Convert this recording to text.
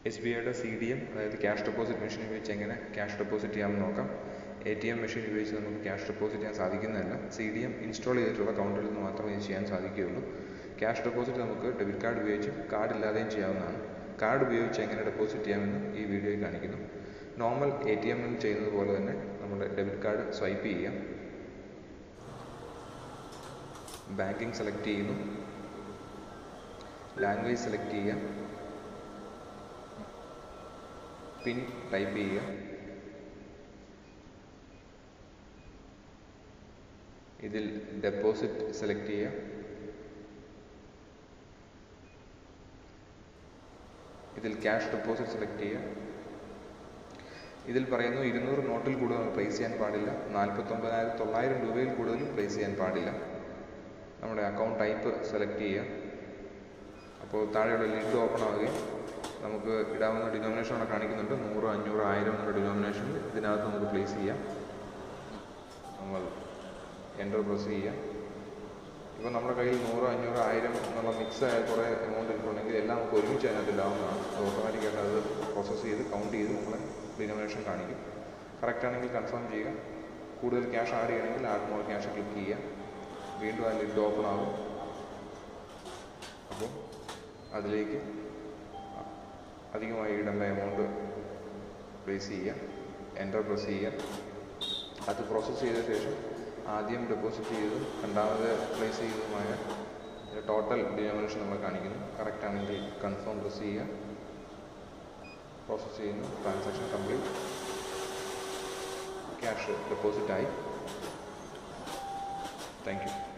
S B ഐയുടെ C D M അതായത് cash deposit machine ഉപയോഗിച്ച് എങ്ങനെ ക്യാഷ് ഡെപ്പോസിറ്റ് ചെയ്യാമെന്ന് നോക്കാം എ ടി എം മെഷീൻ ഉപയോഗിച്ച് നമുക്ക് ക്യാഷ് ഡെപ്പോസിറ്റ് ചെയ്യാൻ സാധിക്കുന്നതല്ല സി ഡി എം ഇൻസ്റ്റാൾ ചെയ്തിട്ടുള്ള കൗണ്ടറിൽ നിന്ന് മാത്രമേ ഇത് ചെയ്യാൻ സാധിക്കുകയുള്ളൂ ക്യാഷ് ഡെപ്പോസിറ്റ് നമുക്ക് ഡെബിറ്റ് കാർഡ് ഉപയോഗിച്ചും കാർഡ് ഇല്ലാതെയും ചെയ്യാവുന്നതാണ് കാർഡ് ഉപയോഗിച്ച് എങ്ങനെ ഡെപ്പോസിറ്റ് ചെയ്യാമെന്ന് ഈ വീഡിയോയിൽ കാണിക്കുന്നു നോർമൽ എ ടി എമ്മിൽ ചെയ്യുന്നത് പോലെ തന്നെ നമ്മുടെ ഡെബിറ്റ് കാർഡ് സ്വൈപ്പ് ചെയ്യാം ബാങ്കിങ് സെലക്ട് ചെയ്യുന്നു ലാംഗ്വേജ് സെലക്ട് ചെയ്യുക പിൻ ടൈപ്പ് ചെയ്യുക ഇതിൽ ഡെപ്പോസിറ്റ് സെലക്ട് ചെയ്യുക ഇതിൽ ക്യാഷ് ഡെപ്പോസിറ്റ് സെലക്ട് ചെയ്യുക ഇതിൽ പറയുന്നു ഇരുന്നൂറ് നോട്ടിൽ കൂടുതൽ പ്ലേസ് ചെയ്യാൻ പാടില്ല നാൽപ്പത്തൊമ്പതിനായിരത്തി തൊള്ളായിരം രൂപയിൽ കൂടുതൽ പ്ലേസ് ചെയ്യാൻ പാടില്ല നമ്മുടെ അക്കൗണ്ട് ടൈപ്പ് സെലക്ട് ചെയ്യുക അപ്പോൾ താഴെയുള്ള ലിഡ് ഓപ്പൺ ആവുകയും നമുക്ക് ഇടാവുന്ന ഡിനോമിനേഷൻ അവിടെ കാണിക്കുന്നുണ്ട് നൂറ് അഞ്ഞൂറ് ആയിരം എന്നുള്ള ഡിനോമിനേഷൻ ഇതിനകത്ത് നമുക്ക് പ്ലേസ് ചെയ്യാം നമ്മൾ എൻ്റർ പ്രസ് ചെയ്യാം ഇപ്പോൾ നമ്മുടെ കയ്യിൽ നൂറ് അഞ്ഞൂറ് ആയിരം എന്നുള്ള മിക്സ് ആയ കുറേ എമൗണ്ട് ഇട്ടിട്ടുണ്ടെങ്കിൽ എല്ലാം നമുക്ക് ഒരുമിച്ച് അതിനകത്ത് ഇടാവുന്നതാണ് അത് ഓട്ടോമാറ്റിക്കായിട്ട് അത് പ്രോസസ്സ് ചെയ്ത് കൗണ്ട് ചെയ്ത് നമ്മളെ ഡിനോമിനേഷൻ കാണിക്കും കറക്റ്റ് ആണെങ്കിൽ കൺഫേം ചെയ്യുക കൂടുതൽ ക്യാഷ് ആഡ് ചെയ്യണമെങ്കിൽ ആഡ് മോർ ക്യാഷ് ക്ലിക്ക് ചെയ്യുക വീണ്ടും ആ ലിഡ് ഓപ്പൺ ആകും അപ്പോൾ അതിലേക്ക് അധികമായി ഇടേണ്ട എമൗണ്ട് പ്ലേസ് ചെയ്യുക എൻ്റർ പ്രസ് ചെയ്യുക അത് പ്രോസസ്സ് ചെയ്ത ശേഷം ആദ്യം ഡെപ്പോസിറ്റ് ചെയ്തതും രണ്ടാമത് പ്ലേസ് ചെയ്തതുമായ ടോട്ടൽ ഡിനോമിനേഷൻ നമ്മൾ കാണിക്കുന്നു കറക്റ്റ് ആണെങ്കിൽ കൺഫേം പ്രസ് ചെയ്യുക പ്രോസസ്സ് ചെയ്യുന്നു ട്രാൻസാക്ഷൻ കംപ്ലീറ്റ് ക്യാഷ് ഡെപ്പോസിറ്റ് ആയി താങ്ക് യു